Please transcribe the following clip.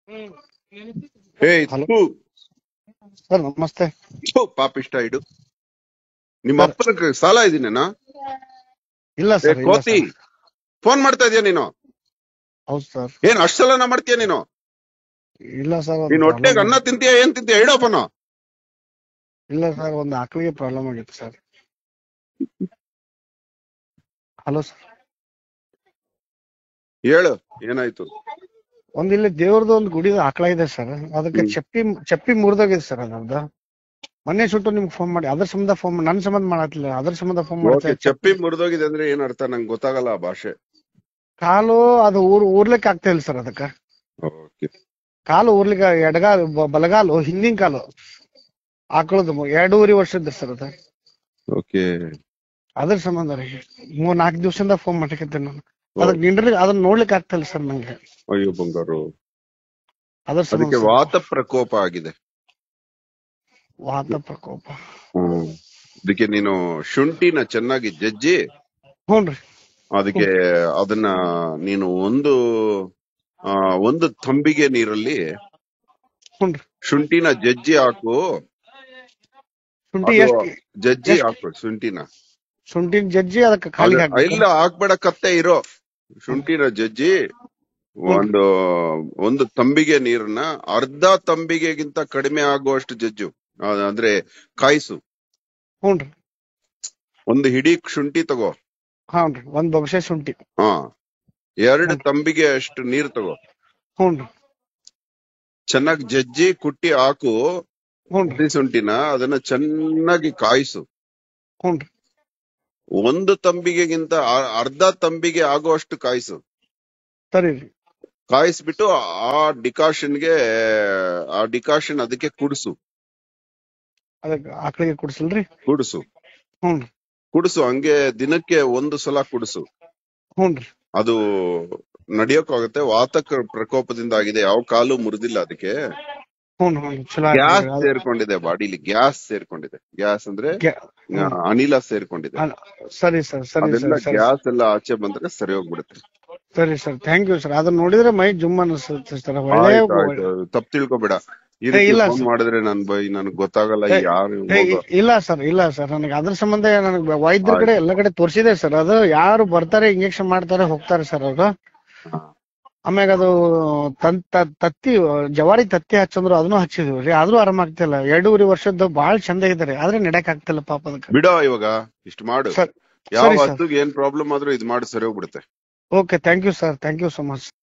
ಹೇ Hello. ಥು, sir ನಮಸ್ತೆ ಥು, ಪಾಪಿಷ್ಟ ಇಡು ನಿಮ್ಮ ಅಪ್ಪನ ಕ- ಸಾಲ ಇದೀನೇನಾ ಇಲ್ಲ ಏ ಸರ್ ಇಲ್ಲ ಕೋತಿ ಸರ್ ಫೋನ್ ಮಾಡ್ತಾ ಇದೀಯ ನೀನು ಹೌದು ಸರ್ ಏನ್ ಅಷ್ಟ್ ಸಲನ ಮಾಡ್ತೀಯ ನೀನು ಇಲ್ಲ ಸರ್ ನೀನ್ ಹೊಟ್ಟೆಗೆ ಅನ್ನ ತಿಂತೀಯ ಏನ್ ತಿಂತೀಯ ಇಡಪ್ಪನ ಇಲ್ಲ ಸರ್ ಒಂದು ಆಕಳಿಗೆ ಪ್ರಾಬ್ಲಮ್ ಆಗಿತ್ತು ಸರ್ ಹಲೋ ಸರ್ ಹೇಳು ಏನಾಯ್ತು ಒಂದ್ ಇಲ್ಲಿ ದೇವ್ರದ್ದು ಒಂದು ಗುಡಿ ಆಕಳ ಇದೆ ಸರ್ ಅದಕ್ಕೆ ಹ್ಮ್. ಚಪ್ಪಿ ಚಪ್ಪಿ ಮುರಿದೋಗಿದೆ ಸರ್ ಅದ್ರದ್ದು ಮೊನ್ನೆ ಸುಟ್ಟು ನಿಮ್ಗೆ ಫೋನ್ ಮಾಡಿ ಅದ್ರ ಸಂಬಂಧ ಫೋನ್ ನನ್ ಸಂಬಂಧ ಮಾಡತ್ತಿಲ್ಲ ಅದ್ರ ಸಂಬಂಧ ಫೋನ್ ಓಕೆ ಮಾಡ್ತಾ ಚಪ್ಪಿ ಮುರಿದೋಗಿದೆ ಅಂದ್ರೆ ಏನ್ ಅರ್ಥ ನಂಗೆ ಗೊತ್ತಾಗಲ್ಲ ಆ ಭಾಷೆ ಕಾಲು ಅದು ಊರ್ ಊರ್ಲಿಕ್ಕೆ ಆಗ್ತಾ ಇಲ್ಲ ಸರ್ ಅದಕ್ಕೆ ಓಕೆ ಕಾಲು ಊರ್ಲಿಕ್ಕೆ ಎಡಗಾಲು ಬ- ಬಲಗಾಲು ಹಿಂದಿನ ಕಾಲು ಆಕಳದು ಎರಡೂವರೆ ವರ್ಷದ ಸರ್ ಅದು ಓಕೆ ಅದ್ರ ಸಂಬಂಧ ರೀ ಮೂರ್ ನಾಲ್ಕು ದಿವಸದಿಂದ ಫೋನ್ ಮಾಡಕತ್ತೆ ನಾನು ಅದಕ್ಕೆ ನಿಂಡ್ರಿ ಅದನ್ನ ನೋಡ್ಲಿಕ್ಕೆ ಆಗ್ತಾ ಇಲ್ಲ ಸರ್ ನಂಗೆ ಅಯ್ಯೋ ಬಂಗಾರು ಅದ್ರ ಸಂಬಂಧ ಅದಕ್ಕೆ ಸರ್. ವಾತ ಪ್ರಕೋಪ ಆಗಿದೆ ವಾತ ಪ್ರಕೋಪ ಹ್ಮ್ ಅದಕ್ಕೆ ನೀನು ಶುಂಠಿನ ಚೆನ್ನಾಗಿ ಜಜ್ಜಿ ಹ್ಞೂನ್ರಿ ಅದಕ್ಕೆ ಅದನ್ನ ನೀನು ಒಂದು ಆ, ಒಂದು ತಂಬಿಗೆ ನೀರಲ್ಲಿ ಹ್ಞೂನ್ರಿ ಶುಂಠಿನ ಜಜ್ಜಿ ಹಾಕು ಶುಂಠಿ ಅದು ಎಷ್ಟ್ ಜಜ್ಜಿ ಎಷ್ಟ್? ಹಾಕು ಶುಂಠಿನ ಶುಂಠಿನ ಜಜ್ಜಿ ಅದಕ್ಕೆ ಖಾಲಿ ಅದ- ಹಾಕ್ಬೇಕು ಇಲ್ಲ ಹಾಕ್ಬೇಡ ಕತ್ತೆ ಇರೋ ಶುಂಠಿನ ಜಜ್ಜಿ ಒಂದು ಒಂದು ತಂಬಿಗೆ ನೀರನ್ನ ಅರ್ಧ ತಂಬಿಗೆಗಿಂತ ಕಡಿಮೆ ಆಗುವಷ್ಟು ಜಜ್ಜು ಆ, ಅಂದ್ರೆ ಕಾಯಿಸು ಹ್ಞೂನ್ರಿ ಒಂದು ಹಿಡಿ ಶುಂಠಿ ತಗೋ ಹಾನ್ರಿ ಒಂದ್ ಬೊಗಸೆ ಶುಂಠಿ ಹಾ ಎರಡು ತಂಬಿಗೆ ಅಷ್ಟು ನೀರ್ ತಗೋ ಹ್ಞೂನ್ರಿ ಚೆನ್ನಾಗಿ ಜಜ್ಜಿ ಕುಟ್ಟಿ ಹಾಕು ಹ್ಞೂನ್ರಿ ಹಸಿ ಶುಂಠಿನ ಅದನ್ನ ಚೆನ್ನಾಗಿ ಕಾಯಿಸು ಹ್ಞೂನ್ರಿ ಒಂದು ತಂಬಿಗೆಗಿಂತ ಅ- ಅರ್ಧ ತಂಬಿಗೆ ಆಗುವಷ್ಟು ಕಾಯಿಸು ಸರಿ ರೀ ಕಾಯಿಸ್ಬಿಟ್ಟು ಆ ಡಿಕಾಷನ್ಗೆ ಆ ಡಿಕಾಷನ್ ಅದಕ್ಕೆ ಕುಡಿಸು ಅದಕ್ಕೆ ಆಕಳಿಗೆ ಕುಡ್ಸಲ್ರಿ ಕುಡಿಸು ಹ್ಞೂನ್ರಿ ಕುಡಿಸು ಹಂಗೆ ದಿನಕ್ಕೆ ಒಂದು ಸಲ ಕುಡಿಸು ಹ್ಞೂನ್ರಿ ಅದು ನಡೆಯೋಕ್ಕಾಗತ್ತೆ ವಾತಕ ಪ್ರಕೋಪದಿಂದ ಆಗಿದೆ ಯಾವ ಕಾಲು ಮುರಿದಿಲ್ಲ ಅದಕ್ಕೆ ಹ್ಞೂ ಹ್ಞೂ ಚಲೋ ಗ್ಯಾಸ್ ಆಯ್ತು ಅದು- ಸೇರ್ಕೊಂಡಿದೆ ಬಾಡಿಲಿ ಗ್ಯಾಸ್ ಸೇರ್ಕೊಂಡಿದೆ ಗ್ಯಾಸ್ ಅಂದ್ರೆ ಗ್ಯಾ- ಆ, ಅನಿಲ ಸೇರ್ಕೊಂಡಿದೆ ಅಲ್ಲ, ಸರಿ ಸರ್ ಸರಿ ಅದೆಲ್ಲ ಸರ್ ಸರಿ ಗ್ಯಾಸ್ ಎಲ್ಲ ಆಚೆ ಬಂದ್ರೆ ಸರಿ ಹೋಗ್ಬಿಡುತ್ತೆ ಸರಿ ಸರ್ ಥ್ಯಾಂಕ್ ಯು ಸರ್ ಅದನ್ನ ನೋಡಿದ್ರೆ ಮೈ ಜುಮ್ ಅನಿಸುತ್ತೆ ಸರ್ ಒಳ್ಳೆ ಆಯ್ತು, ಆಯ್ತು. ತಪ್ಪು ತಿಳ್ಕೊಬೇಡ ಈ ಏ, ರೀತಿ ಇಲ್ಲ ಫೋನ್ ಸರ್. ಮಾಡಿದ್ರೆ ನನ್ ಬೈ ನನಗ್ ಗೊತ್ತಾಗಲ್ಲ ಏ, ಯಾರು ಏ, ಹೋಗೋ ಇಲ್ಲ ಸರ್ ಇಲ್ಲ ಸರ್ ನನಗೆ ಅದ್ರ ಸಂಬಂಧ ನನಗೆ ವೈದ್ಯರ ಕಡೆ ಎಲ್ಲ ಕಡೆ ತೋರಿಸಿದೆ ಸರ್ ಅದು ಯಾರು ಬರ್ತಾರೆ ಇಂಜೆಕ್ಷನ್ ಮಾಡ್ತಾರೆ ಹೋಗ್ತಾರೆ ಸರ್ ಅವರು ಹಾ. ಆಮ್ಯಾಗ ಅದು ತನ್- ತ- ತತ್ತಿ ಜವಾರಿ ತತ್ತಿ ಹಚ್ಚಂದ್ರು ಅದನ್ನು ಹಚ್ಚಿದ್ವಿ ರೀ ಆದ್ರೂ ಆರಾಮ ಆಗ್ತಿಲ್ಲ ಎರಡೂವರೆ ವರ್ಷದ್ದು ಬಾಳ ಚಂದ ಇದ್ದಾರೆ ಆದ್ರೆ ನಡ್ಯಾಕ್ ಆಗ್ತಿಲ್ಲ ಪಾಪ ಅದಕ್ಕೆ ಬಿಡೋ ಇವಾಗ ಇಷ್ಟು ಮಾಡು ಸರ್ ಯಾವ ಸರಿ ಸರ್ ವಸ್ತುಗೆ ಏನ್ ಪ್ರಾಬ್ಲಮ್ ಆದ್ರೂ ಇದ್ ಮಾಡಿ ಸರಿ ಹೋಗ್ಬಿಡುತ್ತೆ okay thank you sir thank you so much